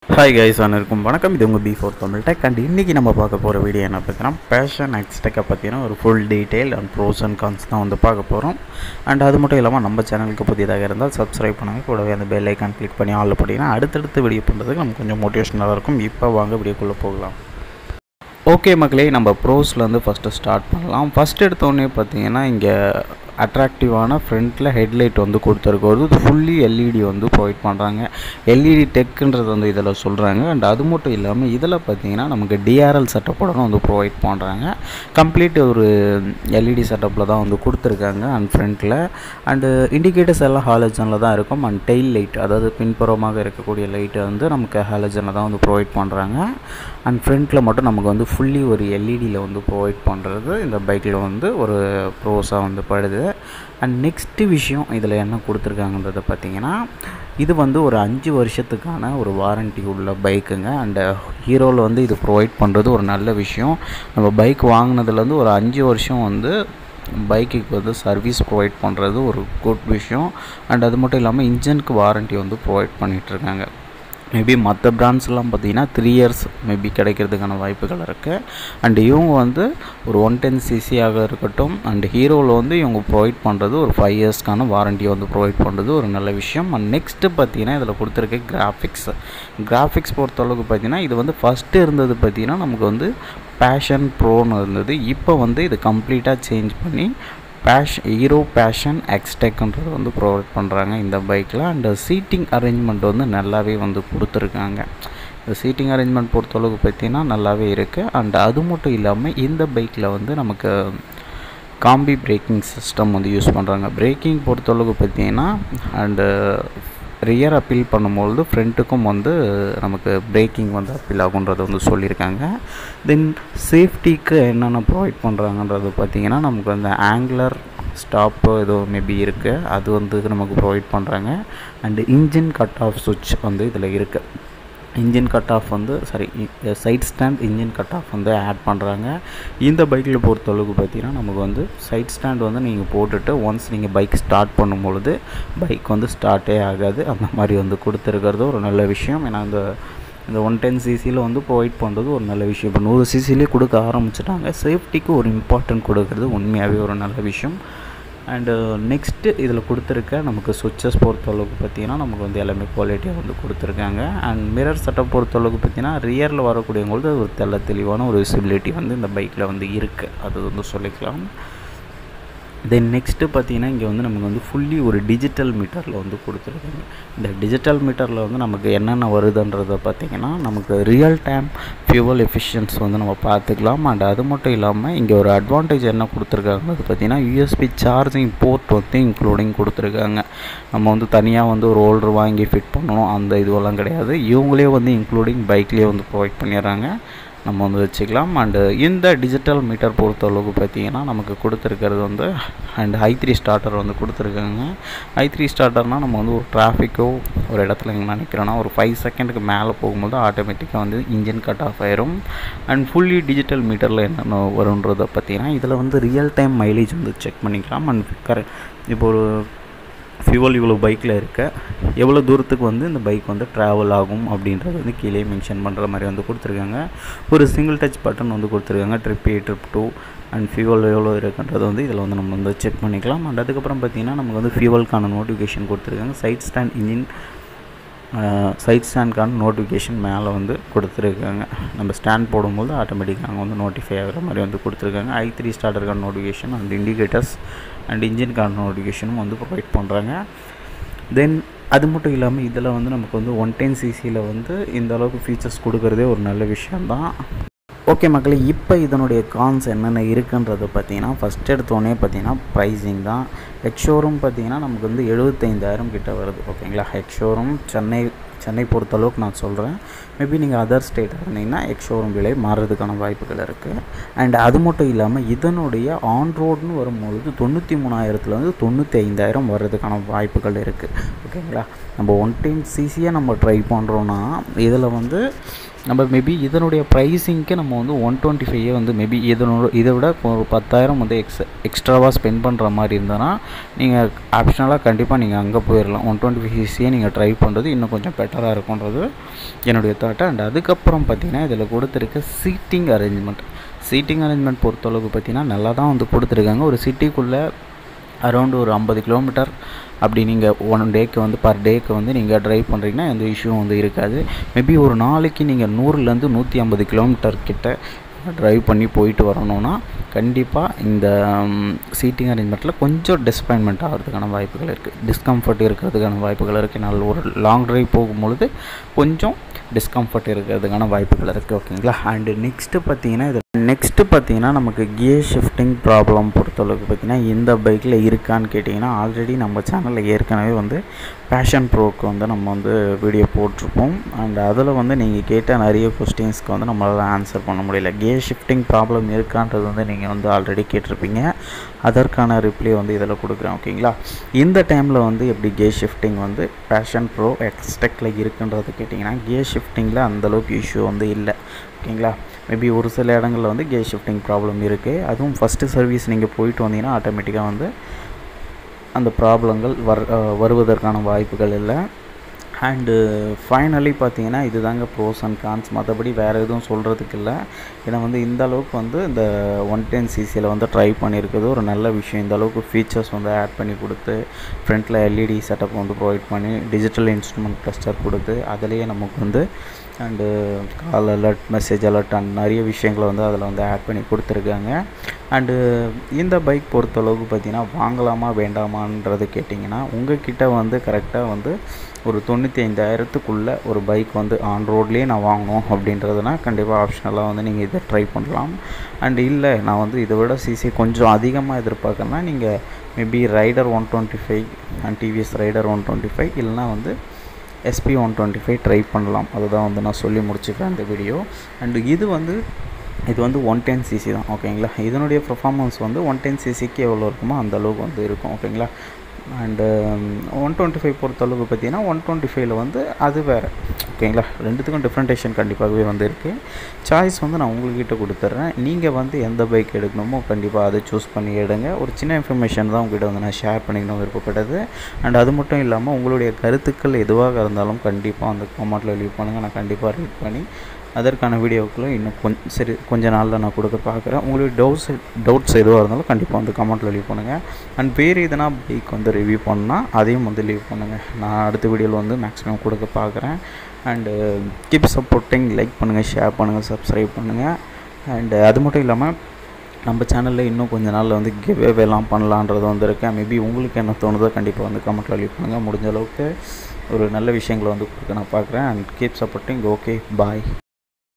hi guys அனைவருக்கும் வணக்கம் இது உங்கள் B four Tamil tech and இன்றைக்கி நம்ம பார்க்க போகிற வீடியோ என்ன பார்த்தீங்கன்னா பேஷன் எக்ஸ்டெக்கை பற்றின ஒரு full detail and pros and cons தான் வந்து பார்க்க போகிறோம் அண்ட் அது மட்டும் இல்லாமல் நம்ம சேனலுக்கு புதியதாக இருந்தால் சப்ஸ்கிரைப் பண்ணுங்கள் கூடவே அந்த பெல் ஐக்கான் கிளிக் பண்ணி ஆள் போட்டிங்கன்னா அடுத்தடுத்து வீடியோ பண்ணுறதுக்கு நமக்கு கொஞ்சம் மோட்டிவேஷனலாக இருக்கும் இப்போ வாங்க வீடியோக்குள்ளே போகலாம் ஓகே மக்களே நம்ம ப்ரோஸ்லேருந்து ஃபஸ்ட்டு ஸ்டார்ட் பண்ணலாம் ஃபஸ்ட் எடுத்தோடனே பார்த்தீங்கன்னா இங்கே அட்ராக்டிவான ஃப்ரண்ட்டில் ஹெட்லைட் வந்து கொடுத்துருக்கிறது இது ஃபுல்லி எல்இடி வந்து ப்ரொவைட் பண்ணுறாங்க எல்இடி டெக்குன்றது வந்து இதில் சொல்கிறாங்க அண்ட் அது மட்டும் இல்லாமல் இதில் பார்த்தீங்கன்னா நமக்கு டிஆர்எல் செட்டப்போட வந்து ப்ரொவைட் பண்ணுறாங்க கம்ப்ளீட் ஒரு எல்இடி செட்டப்பில் தான் வந்து கொடுத்துருக்காங்க அண்ட் ஃப்ரண்ட்டில் அண்டு இண்டிகேட்டர்ஸ் எல்லாம் ஹாலஜனில் தான் இருக்கும் அண்ட் டெயில் லைட் அதாவது பின்புறமாக இருக்கக்கூடிய லைட்டை வந்து நமக்கு ஹாலஜனில் தான் வந்து ப்ரொவைட் பண்ணுறாங்க அண்ட் ஃப்ரண்ட்டில் மட்டும் நமக்கு வந்து ஃபுல்லி ஒரு எல்இடியில் வந்து ப்ரொவைட் பண்ணுறது இந்த பைக்கில் வந்து ஒரு ப்ரோஸாக வந்து படுது அண்ட் நெக்ஸ்ட்டு விஷயம் இதில் என்ன கொடுத்துருக்காங்கன்றதை பார்த்தீங்கன்னா இது வந்து ஒரு அஞ்சு வருஷத்துக்கான ஒரு வாரண்ட்டி உள்ள பைக்குங்க அண்டு ஹீரோவில் வந்து இது ப்ரொவைட் பண்ணுறது ஒரு நல்ல விஷயம் நம்ம பைக் வாங்கினதுலேருந்து ஒரு அஞ்சு வருஷம் வந்து பைக்குக்கு வந்து சர்வீஸ் ப்ரொவைட் பண்ணுறது ஒரு குட் விஷயம் அண்ட் அது மட்டும் இல்லாமல் இன்ஜினுக்கு வாரண்ட்டி வந்து ப்ரொவைட் பண்ணிகிட்ருக்காங்க மேபி மற்ற பிராண்ட்ஸ்லாம் பார்த்தீங்கன்னா த்ரீ இயர்ஸ் மேபி கிடைக்கிறதுக்கான வாய்ப்புகள் இருக்குது அண்ட் இவங்க வந்து ஒரு ஒன் டென் சிசியாக இருக்கட்டும் அண்ட் ஹீரோவில் வந்து இவங்க ப்ரொவைட் பண்ணுறது ஒரு ஃபைவ் இயர்ஸ்க்கான வாரண்ட்டி வந்து ப்ரொவைட் பண்ணுறது ஒரு நல்ல விஷயம் அண்ட் நெக்ஸ்ட்டு பார்த்தீங்கன்னா இதில் கொடுத்துருக்க கிராஃபிக்ஸ் கிராஃபிக்ஸ் பொறுத்தளவுக்கு பார்த்தீங்கன்னா இது வந்து ஃபஸ்ட்டு இருந்தது பார்த்தீங்கன்னா நமக்கு வந்து பேஷன் ப்ரோன்னு இருந்தது இப்போ வந்து இது கம்ப்ளீட்டாக சேஞ்ச் பண்ணி பேஷ் ஹீரோ பேஷன் எக்ஸ்டெக்ன்றது வந்து ப்ரொவைட் பண்ணுறாங்க இந்த பைக்கில் அண்ட் சீட்டிங் அரேஞ்ச்மெண்ட் வந்து நல்லாவே வந்து கொடுத்துருக்காங்க இந்த சீட்டிங் அரேஞ்ச்மெண்ட் பொறுத்தளவுக்கு பார்த்தீங்கன்னா நல்லாவே இருக்குது அண்ட் அது மட்டும் இல்லாமல் இந்த பைக்கில் வந்து நமக்கு காம்பி பிரேக்கிங் சிஸ்டம் வந்து யூஸ் பண்ணுறாங்க பிரேக்கிங் பொறுத்தளவுக்கு பார்த்தீங்கன்னா அண்டு ரியர் அப்பீல் பண்ணும்பொழுது ஃப்ரண்ட்டுக்கும் வந்து நமக்கு பிரேக்கிங் வந்து அப்பீல் ஆகுன்றதை வந்து சொல்லியிருக்காங்க தென் சேஃப்டிக்கு என்னென்ன ப்ரொவைட் பண்ணுறாங்கன்றது பார்த்திங்கன்னா நமக்கு வந்து ஆங்குலர் ஸ்டாப்பு ஏதோ மேபி இருக்குது அது வந்து நமக்கு ப்ரொவைட் பண்ணுறாங்க அண்டு இன்ஜின் கட் ஆஃப் சுவிட்ச் வந்து இதில் இருக்குது இன்ஜின் கட் ஆஃப் வந்து sorry side stand engine cut off வந்து ஆட் பண்ணுறாங்க இந்த பைக்கில் பொறுத்தளவுக்கு பார்த்தீங்கன்னா நமக்கு வந்து சைட் ஸ்டாண்ட் வந்து நீங்கள் போட்டுட்டு ஒன்ஸ் நீங்கள் பைக் ஸ்டார்ட் பண்ணும்பொழுது பைக் வந்து ஸ்டார்ட்டே ஆகாது அந்த மாதிரி வந்து கொடுத்துருக்கிறது ஒரு நல்ல விஷயம் ஏன்னா இந்த இந்த ஒன் டென் சிசியில் வந்து ப்ரொவைட் பண்ணுறது ஒரு நல்ல விஷயம் இப்போ நூறு சிசிலே கொடுக்க ஆரம்பிச்சிட்டாங்க சேஃப்டிக்கு ஒரு இம்பார்ட்டன்ட் கொடுக்கறது உண்மையாகவே ஒரு நல்ல விஷயம் அண்டு நெக்ஸ்ட்டு இதில் கொடுத்துருக்க நமக்கு சுவிட்சஸ் பொறுத்தளவுக்கு பார்த்திங்கன்னா நமக்கு வந்து எல்லாமே குவாலிட்டியாக வந்து கொடுத்துருக்காங்க அண்ட் மிரர் செட்டப் பொறுத்தளவுக்கு பார்த்திங்கன்னா ரியரில் வரக்கூடியவங்களுக்கு ஒரு தெல்ல தெளிவான ஒரு விசிபிலிட்டி வந்து இந்த பைக்கில் வந்து இருக்குது அது வந்து சொல்லிக்கலாம் தென் நெக்ஸ்ட்டு பார்த்தீங்கன்னா இங்கே வந்து நமக்கு வந்து ஃபுல்லி ஒரு டிஜிட்டல் மீட்டரில் வந்து கொடுத்துருக்காங்க இந்த டிஜிட்டல் மீட்டரில் வந்து நமக்கு என்னென்ன வருதுன்றதை பார்த்திங்கன்னா நமக்கு ரியல் டைம் ஃபியூவல் எஃபிஷியன்ஸ் வந்து நம்ம பார்த்துக்கலாம் அண்ட் அது மட்டும் இல்லாமல் இங்கே ஒரு அட்வான்டேஜ் என்ன கொடுத்துருக்காங்க அது பார்த்திங்கன்னா யூஎஸ்பி சார்ஜிங் போர்ட் வந்து இன்க்ளூடிங் கொடுத்துருக்காங்க நம்ம வந்து தனியாக வந்து ஒரு ஹோல்டர் வாங்கி ஃபிட் பண்ணணும் அந்த இதுவெல்லாம் கிடையாது இவங்களே வந்து இன்க்ளூடிங் பைக்லேயே வந்து ப்ரொவைட் பண்ணிடுறாங்க நம்ம வந்து வச்சுக்கலாம் அண்டு இந்த டிஜிட்டல் மீட்டர் பொறுத்த அளவுக்கு பார்த்தீங்கன்னா நமக்கு கொடுத்துருக்கிறது வந்து அண்ட் ஹை த்ரீ ஸ்டார்டர் வந்து கொடுத்துருக்காங்க ஹை த்ரீ ஸ்டார்டர்னால் நம்ம வந்து ஒரு டிராஃபிக்கோ ஒரு இடத்துல எங்கே நினைக்கிறோன்னா ஒரு ஃபைவ் செகண்டுக்கு மேலே போகும்போது ஆட்டோமேட்டிக்காக வந்து இன்ஜின் கட் ஆஃப் ஆயிரும் அண்ட் ஃபுல்லி டிஜிட்டல் மீட்டரில் என்னென்ன வருன்றதை பார்த்தீங்கன்னா இதில் வந்து ரியல் டைம் மைலேஜ் வந்து செக் பண்ணிக்கலாம் அண்ட் கரெக்ட் இப்போ ஒரு ஃபியூவல் இவ்வளோ பைக்கில் இருக்க எவ்வளோ தூரத்துக்கு வந்து இந்த பைக் வந்து ட்ராவல் ஆகும் அப்படின்றது வந்து கீழே மென்ஷன் பண்ணுற மாதிரி வந்து கொடுத்துருக்காங்க ஒரு சிங்கிள் டச் பட்டன் வந்து கொடுத்துருக்காங்க trip A trip two and fuel எவ்வளோ இருக்குன்றது வந்து இதில் வந்து நம்ம வந்து செக் பண்ணிக்கலாம் அண்ட் அதுக்கப்புறம் பார்த்திங்கன்னா நமக்கு வந்து ஃபியூவலுக்கான நோட்டிஃபிகேஷன் கொடுத்துருக்காங்க சைட் ஸ்டாண்ட் இன்ஜின் சைட் ஸ்டாண்ட்கான நோட்டிஃபிகேஷன் மேலே வந்து கொடுத்துருக்காங்க நம்ம ஸ்டாண்ட் போடும்போது ஆட்டோமேட்டிக்காக அங்கே வந்து நோட்டிஃபை ஆகிற மாதிரி வந்து கொடுத்துருக்காங்க ஐ த்ரீ ஸ்டார்டருக்கான நோட்டிஃபிகேஷன் அண்ட் இண்டிகேட்டர்ஸ் அண்ட் இன்ஜினுக்கான நோட்டிஃபிகேஷனும் வந்து ப்ரொவைட் பண்ணுறாங்க தென் அது மட்டும் இல்லாமல் இதில் வந்து நமக்கு வந்து ஒன் டென் சிசியில் வந்து இந்த அளவுக்கு ஃபீச்சர்ஸ் கொடுக்குறதே ஒரு நல்ல விஷயந்தான் ஓகே மக்களே இப்போ இதனுடைய கான்ஸ் என்னென்ன இருக்குன்றதை பார்த்தீங்கன்னா ஃபஸ்ட் எடுத்தோடனே பார்த்தீங்கன்னா ப்ரைஸிங் தான் ஹெட் ஷோரூம் பார்த்தீங்கன்னா நமக்கு வந்து எழுபத்தைந்தாயிரம் கிட்ட வருது ஓகேங்களா ஹெட் ஷோரூம் சென்னை சென்னை பொறுத்தளவுக்கு நான் சொல்கிறேன் மேபி நீங்கள் அதர் ஸ்டேட்டாக இருந்தீங்கன்னா எக்ஸ் ஷோரூம் விலை மாறுறதுக்கான வாய்ப்புகள் இருக்குது அண்ட் அது மட்டும் இல்லாமல் இதனுடைய ஆன் ரோடுன்னு வரும்பொழுது தொண்ணூற்றி மூணாயிரத்துலேருந்து தொண்ணூற்றி ஐந்தாயிரம் வர்றதுக்கான வாய்ப்புகள் இருக்குது ஓகேங்களா நம்ம ஒன் டென் சிசியாக நம்ம ட்ரை பண்ணுறோன்னா இதில் வந்து நம்ம மேபி இதனுடைய ப்ரைஸிங்க்கு நம்ம வந்து ஒன் டுவெண்ட்டி ஃபைவ் வந்து மேபி இதனோட இதை விட ஒரு பத்தாயிரம் வந்து எக்ஸ் எக்ஸ்ட்ராவாக ஸ்பெண்ட் பண்ணுற மாதிரி இருந்ததுன்னா நீங்கள் ஆப்ஷனலாக கண்டிப்பாக நீங்கள் அங்கே போயிடலாம் ஒன் டுவெண்ட்டி ஃபைவ் சிசியே நீங்கள் ட்ரை பண்ணுறது இன்னும் கொஞ்சம் பெட்டராக இருக்கும்ன்றது என்னுடைய தாட்டு அண்ட் அதுக்கப்புறம் பார்த்தீங்கன்னா இதில் கொடுத்துருக்க சீட்டிங் அரேஞ்ச்மெண்ட் சீட்டிங் அரேஞ்ச்மெண்ட் பொறுத்தளவுக்கு பார்த்தீங்கன்னா நல்லா தான் வந்து கொடுத்துருக்காங்க ஒரு சிட்டிக்குள்ளே அரௌண்ட் ஒரு ஐம்பது கிலோமீட்டர் அப்படி நீங்கள் ஒன் டேக்கு வந்து பர் டேக்கு வந்து நீங்கள் ட்ரைவ் பண்ணுறீங்கன்னா எந்த இஷ்யூவும் வந்து இருக்காது மேபி ஒரு நாளைக்கு நீங்கள் நூறுலேருந்து நூற்றி ஐம்பது கிலோமீட்டர் கிட்ட ட்ரைவ் பண்ணி போயிட்டு வரணும்னா கண்டிப்பாக இந்த சீட்டிங் அரேஞ்ச்மெண்ட்டில் கொஞ்சம் டிஸ்பாயின்மெண்ட் ஆகிறதுக்கான வாய்ப்புகள் இருக்குது டிஸ்கம்ஃபர்ட் இருக்கிறதுக்கான வாய்ப்புகள் இருக்குது நல்ல ஒரு லாங் ட்ரைவ் போகும்பொழுது கொஞ்சம் டிஸ்கம்ஃபர்ட் இருக்கிறதுக்கான வாய்ப்புகள் இருக்குது ஓகேங்களா அண்டு நெக்ஸ்ட்டு பார்த்தீங்கன்னா இது நெக்ஸ்ட்டு பார்த்தீங்கன்னா நமக்கு கியர் ஷிஃப்டிங் ப்ராப்ளம் பொறுத்தளவுக்கு பார்த்தீங்கன்னா இந்த பைக்கில் இருக்கான்னு கேட்டிங்கன்னா ஆல்ரெடி நம்ம சேனலில் ஏற்கனவே வந்து பேஷன் ப்ரோக்கு வந்து நம்ம வந்து வீடியோ போட்டிருப்போம் அண்ட் அதில் வந்து நீங்கள் கேட்ட நிறைய கொஸ்டின்ஸ்க்கு வந்து நம்மளால் ஆன்சர் பண்ண முடியல கியர் ஷிஃப்டிங் ப்ராப்ளம் இருக்கான்றது வந்து நீங்கள் வந்து ஆல்ரெடி கேட்டிருப்பீங்க அதற்கான ரிப்ளை வந்து இதில் கொடுக்குறேன் ஓகேங்களா இந்த டைமில் வந்து எப்படி கியர் ஷிஃப்டிங் வந்து பேஷன் ப்ரோ எக்ஸ்டெக்கில் இருக்குன்றது கேட்டிங்கன்னா கியர் ஷிஃப்டிங்கில் அந்தளவுக்கு இஷ்யூ வந்து இல்லை ஓகேங்களா மேபி ஒரு சில இடங்களில் வந்து கியர் ஷிஃப்டிங் ப்ராப்ளம் இருக்குது அதுவும் ஃபஸ்ட்டு சர்வீஸ் நீங்கள் போயிட்டு வந்தீங்கன்னா ஆட்டோமேட்டிக்காக வந்து அந்த ப்ராப்ளங்கள் வர் வருவதற்கான வாய்ப்புகள் இல்லை அண்டு ஃபைனலி பார்த்தீங்கன்னா இது தாங்க ப்ரோஸ் அண்ட் கான்ஸ் மற்றபடி வேறு எதுவும் சொல்கிறதுக்கு இல்லை ஏன்னா வந்து இந்த அளவுக்கு வந்து இந்த ஒன் டென் சிசியில் வந்து ட்ரை பண்ணியிருக்கிறது ஒரு நல்ல விஷயம் இந்த அளவுக்கு ஃபீச்சர்ஸ் வந்து ஆட் பண்ணி கொடுத்து ஃப்ரண்ட்டில் எல்இடி செட்டப் வந்து ப்ரொவைட் பண்ணி டிஜிட்டல் இன்ஸ்ட்ருமெண்ட் கிளஸ்டர் கொடுத்து அதிலேயே நமக்கு வந்து and call alert message alert and நிறைய விஷயங்களை வந்து அதில் வந்து ஆட் பண்ணி கொடுத்துருக்காங்க அண்டு இந்த பைக் பொறுத்தளவுக்கு பார்த்தீங்கன்னா வாங்கலாமா வேண்டாமான்றது கேட்டிங்கன்னா உங்ககிட்ட வந்து கரெக்டாக வந்து ஒரு தொண்ணூற்றி ஐந்தாயிரத்துக்குள்ளே ஒரு பைக் வந்து ஆன் ரோட்லேயே நான் வாங்கணும் அப்படின்றதுனா கண்டிப்பாக ஆப்ஷனலாக வந்து நீங்கள் இதை ட்ரை பண்ணலாம் அண்ட் இல்லை நான் வந்து இதை விட சிசி கொஞ்சம் அதிகமாக எதிர்பார்க்கறேன்னா நீங்கள் maybe Raider one twenty five and TVS Raider one twenty five இல்லைனா வந்து SP one twenty five try பண்ணலாம் அதுதான் வந்து நான் சொல்லி முடிச்சுக்கிறேன் இந்த வீடியோ அண்டு இது வந்து இது வந்து ஒன் டென் சிசி தான் ஓகேங்களா இதனுடைய பர்ஃபார்மன்ஸ் வந்து ஒன் டென் சிசிக்கு எவ்வளோ இருக்குமோ அந்த அளவுக்கு வந்து இருக்கும் ஓகேங்களா அண்டு ஒன் டுவெண்ட்டி ஃபைவ் பொறுத்தளவுக்கு பார்த்தீங்கன்னா ஒன் டுவெண்ட்டி ஃபைவ்ல வந்து அது வேறு ஓகேங்களா ரெண்டுத்துக்கும் டிஃப்ரெண்டேஷன் கண்டிப்பாகவே வந்து இருக்குது சாய்ஸ் வந்து நான் உங்கள்கிட்ட கொடுத்துட்றேன் நீங்கள் வந்து எந்த பைக் எடுக்கணுமோ கண்டிப்பாக அதை சூஸ் பண்ணி எடுங்க ஒரு சின்ன இன்ஃபர்மேஷன் தான் உங்கள்கிட்ட வந்து நான் ஷேர் பண்ணிக்கணும் விருப்பப்பட்டது அண்ட் அது மட்டும் இல்லாமல் உங்களுடைய கருத்துக்கள் எதுவாக இருந்தாலும் கண்டிப்பாக அந்த கமெண்ட்டில் லீவ் பண்ணுங்கள் நான் கண்டிப்பாக ரீட் பண்ணி அதற்கான வீடியோக்களை இன்னும் கொஞ்சம் சரி கொஞ்ச நாளில் நான் கொடுக்க பார்க்குறேன் உங்களுக்கு டவுட்ஸ் டவுட்ஸ் எதுவாக இருந்தாலும் கண்டிப்பாக வந்து கமெண்ட்டில் லீவ் பண்ணுங்கள் அண்ட் வேறு எதனா பைக் வந்து ரிவ்யூ பண்ணால் அதையும் வந்து லீவ் பண்ணுங்கள் நான் அடுத்த வீடியோவில் வந்து மேக்ஸிமம் கொடுக்க பார்க்குறேன் அண்டு கீப் சப்போர்ட்டிங் லைக் பண்ணுங்கள் ஷேர் பண்ணுங்கள் சப்ஸ்கிரைப் பண்ணுங்கள் அண்டு அது மட்டும் இல்லாமல் நம்ம சேனலில் இன்னும் கொஞ்ச நாளில் வந்து கிவ்வேலாம் பண்ணலான்றது வந்திருக்கேன் மேபி உங்களுக்கு என்ன தோணுதோ கண்டிப்பாக வந்து கமெண்ட்டில் லீவ் பண்ணுங்கள் முடிஞ்ச அளவுக்கு ஒரு நல்ல விஷயங்களை வந்து கொடுக்க நான் பார்க்குறேன் and keep supporting okay bye